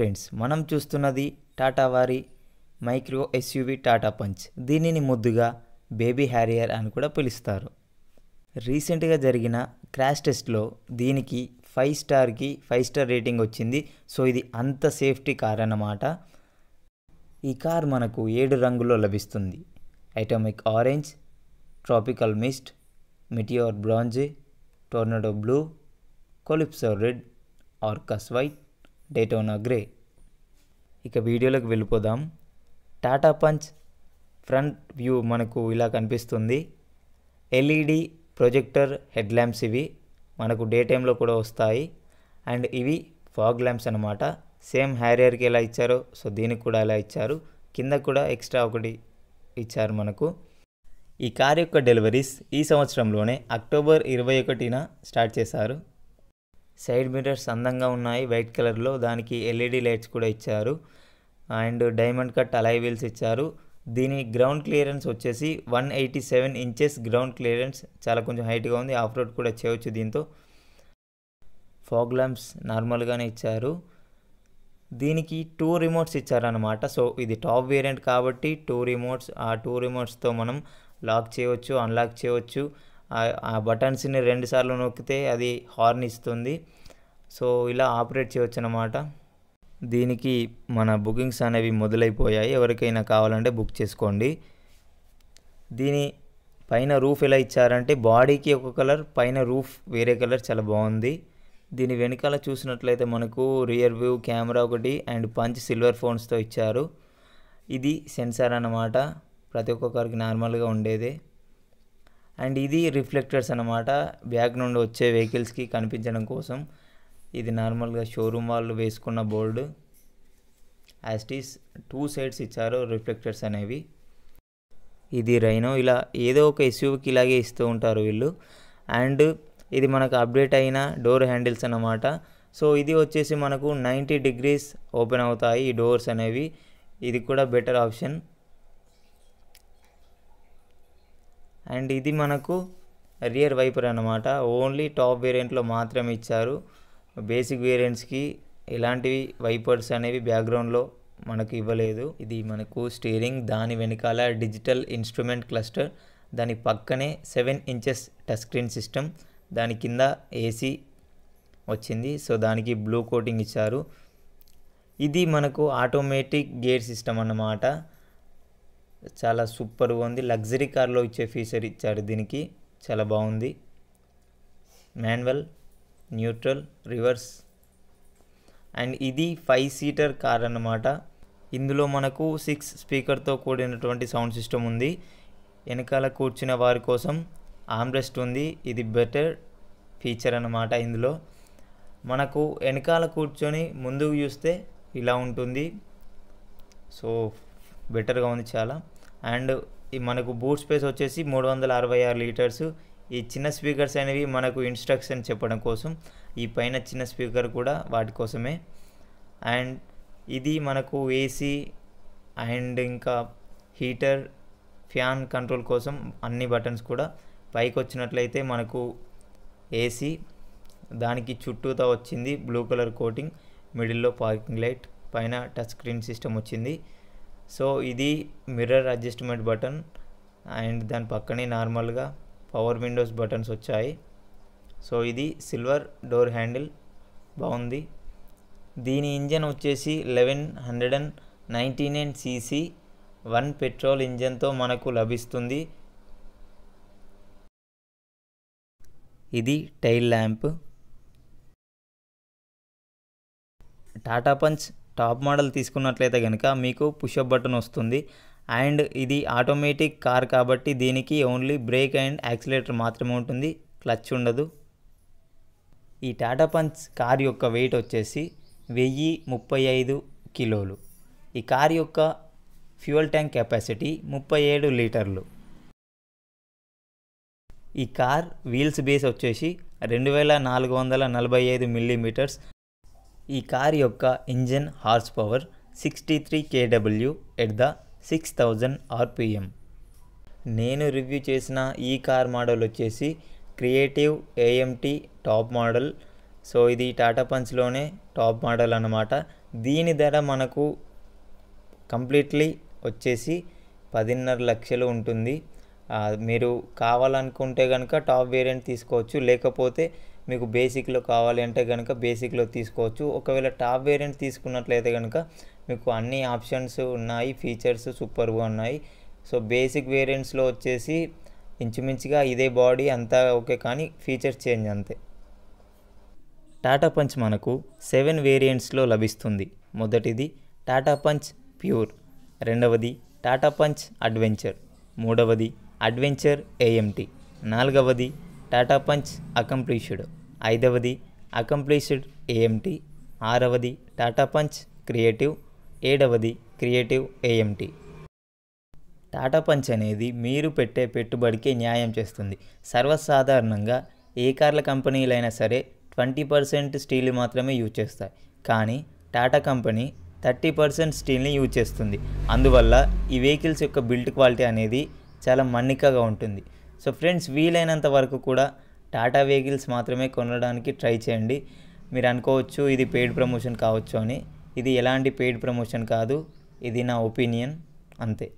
friends మనం చూస్తున్నది టాటా వారి మైక్రో ఎస్యూవి టాటా పంచ్ దీనిని ముద్దుగా బేబీ హ్యారియర్ అని కూడా పిలుస్తారు రీసెంట్గా జరిగిన క్రాష్ టెస్ట్లో దీనికి ఫైవ్ స్టార్కి ఫైవ్ స్టార్ రేటింగ్ వచ్చింది సో ఇది అంత సేఫ్టీ కార్ అన్నమాట ఈ కార్ మనకు ఏడు రంగుల్లో లభిస్తుంది Atomic Orange Tropical Mist Meteor Bronze Tornado Blue Calypso Red Orcus White Daytona Grey ఇక వీడియోలోకి వెళ్ళిపోదాం టాటా పంచ్ ఫ్రంట్ వ్యూ మనకు ఇలా కనిపిస్తుంది ఎల్ఈడి ప్రొజెక్టర్ హెడ్ ల్యాంప్స్ ఇవి మనకు డే టైంలో కూడా వస్తాయి అండ్ ఇవి ఫాగ్ ల్యాంప్స్ అనమాట సేమ్ హ్యారియర్కి ఎలా ఇచ్చారో సో దీనికి కూడా ఎలా ఇచ్చారు కింద కూడా ఎక్స్ట్రా ఒకటి ఇచ్చారు మనకు ఈ కార్ యొక్క డెలివరీస్ ఈ సంవత్సరంలోనే అక్టోబర్ ఇరవై ఒకటిన స్టార్ట్ చేశారు సైడ్ మిరర్స్ అందంగా ఉన్నాయి వైట్ కలర్లో దానికి ఎల్ఈడి లైట్స్ కూడా ఇచ్చారు and diamond cut alloy wheels ఇచ్చారు దీని గ్రౌండ్ క్లియరెన్స్ వచ్చేసి one eighty seven inches ground clearance చాలా కొంచెం హైట్గా ఉంది ఆఫ్ రోడ్ కూడా చేయవచ్చు దీంతో ఫాగ్ ల్యాంప్స్ నార్మల్గానే ఇచ్చారు దీనికి టూ రిమోట్స్ ఇచ్చారనమాట సో ఇది టాప్ వేరియంట్ కాబట్టి టూ రిమోట్స్ ఆ టూ రిమోట్స్తో మనం లాక్ చేయవచ్చు అన్లాక్ చేయవచ్చు ఆ బటన్స్ని రెండుసార్లు నొక్కితే అది హార్న్ ఇస్తుంది సో ఇలా ఆపరేట్ చేయవచ్చు అనమాట దీనికి మన బుకింగ్స్ అనేవి మొదలైపోయాయి ఎవరికైనా కావాలంటే బుక్ చేసుకోండి దీని పైన రూఫ్ ఎలా ఇచ్చారంటే బాడీకి ఒక కలర్ పైన రూఫ్ వేరే కలర్ చాలా బాగుంది దీని వెనకాల చూసినట్లయితే మనకు రియర్ వ్యూ కెమెరా ఒకటి అండ్ పంచ్ సిల్వర్ ఫోన్స్తో ఇచ్చారు ఇది సెన్సార్ అన్నమాట ప్రతి ఒక్క కార్కి నార్మల్గా ఉండేదే అండ్ ఇది రిఫ్లెక్టర్స్ అనమాట బ్యాక్ నుండి వచ్చే వెహికల్స్కి కనిపించడం కోసం ఇది నార్మల్గా షోరూమ్ వాళ్ళు వేసుకున్న బోర్డు యాస్టీస్ టూ సైడ్స్ ఇచ్చారు రిఫ్లెక్టర్స్ అనేవి ఇది రైనో ఇలా ఏదో ఒక ఎస్యూకి ఇలాగే ఇస్తూ ఉంటారు వీళ్ళు అండ్ ఇది మనకు అప్డేట్ అయిన డోర్ హ్యాండిల్స్ అన్నమాట సో ఇది వచ్చేసి మనకు నైంటీ డిగ్రీస్ ఓపెన్ అవుతాయి ఈ డోర్స్ అనేవి ఇది కూడా బెటర్ ఆప్షన్ అండ్ ఇది మనకు రియర్ వైపర్ అనమాట ఓన్లీ టాప్ వేరియంట్లో మాత్రమే ఇచ్చారు బేసిక్ వేరియంట్స్కి ఎలాంటివి వైపర్స్ అనేవి బ్యాక్గ్రౌండ్లో మనకు ఇవ్వలేదు ఇది మనకు స్టీరింగ్ దాని వెనకాల డిజిటల్ ఇన్స్ట్రుమెంట్ క్లస్టర్ దాని పక్కనే seven inches touch screen system దాని కింద ఏసీ వచ్చింది సో దానికి బ్లూ కోటింగ్ ఇచ్చారు ఇది మనకు ఆటోమేటిక్ గేర్ సిస్టమ్ అన్నమాట చాలా సూపర్గా ఉంది లగ్జరీ కార్లో ఇచ్చే ఫీచర్ ఇచ్చారు దీనికి చాలా బాగుంది మాన్యువల్ న్యూట్రల్ రివర్స్ అండ్ ఇది ఫైవ్ సీటర్ కార్ అన్నమాట ఇందులో మనకు సిక్స్ స్పీకర్తో కూడినటువంటి సౌండ్ సిస్టమ్ ఉంది వెనకాల కూర్చునే వారి కోసం ఆమ్రెస్ట్ ఉంది ఇది బెటర్ ఫీచర్ అన్నమాట ఇందులో మనకు వెనకాల కూర్చొని ముందుకు చూస్తే ఇలా ఉంటుంది సో బెటర్గా ఉంది చాలా అండ్ ఈ మనకు బూట్ స్పేస్ వచ్చేసి మూడు వందల అరవై ఆరు లీటర్స్ ఈ చిన్న స్పీకర్స్ అనేవి మనకు ఇన్స్ట్రక్షన్ చెప్పడం కోసం ఈ పైన చిన్న స్పీకర్ కూడా వాటి కోసమే అండ్ ఇది మనకు ఏసీ అండ్ ఇంకా హీటర్ ఫ్యాన్ కంట్రోల్ కోసం అన్ని బటన్స్ కూడా పైకి వచ్చినట్లయితే మనకు ఏసీ దానికి చుట్టూతో వచ్చింది బ్లూ కలర్ కోటింగ్ మిడిల్లో పార్కింగ్ లైట్ పైన టచ్ స్క్రీన్ సిస్టమ్ వచ్చింది సో ఇది మిర్రర్ అడ్జస్ట్మెంట్ బటన్ అండ్ దాని పక్కనే నార్మల్గా పవర్ విండోస్ బటన్స్ వచ్చాయి సో ఇది సిల్వర్ డోర్ హ్యాండిల్ బాగుంది దీని ఇంజన్ వచ్చేసి eleven hundred and ninety nine CC one petrol ఇంజన్తో మనకు లభిస్తుంది ఇది tail lamp Tata Punch top model తీసుకున్నట్లయితే కనుక మీకు పుషప్ బటన్ వస్తుంది అండ్ ఇది ఆటోమేటిక్ కార్ కాబట్టి దీనికి ఓన్లీ బ్రేక్ అండ్ యాక్సిలేటర్ మాత్రమే ఉంటుంది క్లచ్ ఉండదు ఈ టాటా పంచ్ కార్ యొక్క వెయిట్ వచ్చేసి వెయ్యి ముప్పై ఐదు కిలోలు ఈ కార్ యొక్క ఫ్యూయల్ ట్యాంక్ కెపాసిటీ ముప్పై ఏడు లీటర్లు ఈ కార్ వీల్స్ బేస్ వచ్చేసి రెండు వేల నాలుగు వందల నలభై ఐదు మిల్లీమీటర్స్ ఈ కార్ యొక్క engine horsepower sixty three KW at the six thousand RPM నేను రివ్యూ చేసిన ఈ కార్ మోడల్ వచ్చేసి Creative AMT top model so ఇది టాటా పంచ్లోనే టాప్ మోడల్ అన్నమాట దీని ధర మనకు కంప్లీట్లీ వచ్చేసి పదిన్నర లక్షలు ఉంటుంది ఆ, మీరు కావాలనుకుంటే కనుక టాప్ వేరియంట్ తీసుకోవచ్చు లేకపోతే మీకు బేసిక్లో కావాలి అంటే కనుక బేసిక్లో తీసుకోవచ్చు ఒకవేళ టాప్ వేరియంట్ తీసుకున్నట్లయితే కనుక మీకు అన్ని ఆప్షన్స్ ఉన్నాయి ఫీచర్స్ సూపర్గా ఉన్నాయి సో బేసిక్ వేరియంట్స్లో వచ్చేసి ఇంచుమించుగా ఇదే బాడీ అంతా ఓకే కానీ ఫీచర్స్ చేంజ్ అంతే టాటా పంచ్ మనకు సెవెన్ వేరియంట్స్లో లభిస్తుంది మొదటిది టాటా పంచ్ ప్యూర్ రెండవది టాటా పంచ్ అడ్వెంచర్ మూడవది అడ్వెంచర్ ఏఎంటి నాలుగవది టాటా పంచ్ అకంప్లీష్డ్ ఐదవది అకంప్లీష్డ్ ఏఎంటి ఆరవది టాటా పంచ్ క్రియేటివ్ ఏడవది క్రియేటివ్ ఏఎంటి టాటా పంచ్ అనేది మీరు పెట్టే పెట్టుబడికి న్యాయం చేస్తుంది సర్వసాధారణంగా ఏ కార్ల కంపెనీలైనా సరే ట్వంటీ పర్సెంట్ స్టీల్ మాత్రమే యూజ్ చేస్తాయి కానీ టాటా కంపెనీ థర్టీ పర్సెంట్ స్టీల్ని యూజ్ చేస్తుంది అందువల్ల ఈ వెహికల్స్ యొక్క బిల్డ్ క్వాలిటీ అనేది చాలా మన్నికగా ఉంటుంది సో ఫ్రెండ్స్ వీలైనంత వరకు కూడా టాటా వెహికల్స్ మాత్రమే కొనడానికి ట్రై చేయండి మీరు అనుకోవచ్చు ఇది పెయిడ్ ప్రమోషన్ కావచ్చు అని ఇది ఎలాంటి పెయిడ్ ప్రమోషన్ కాదు ఇది నా ఒపీనియన్ అంతే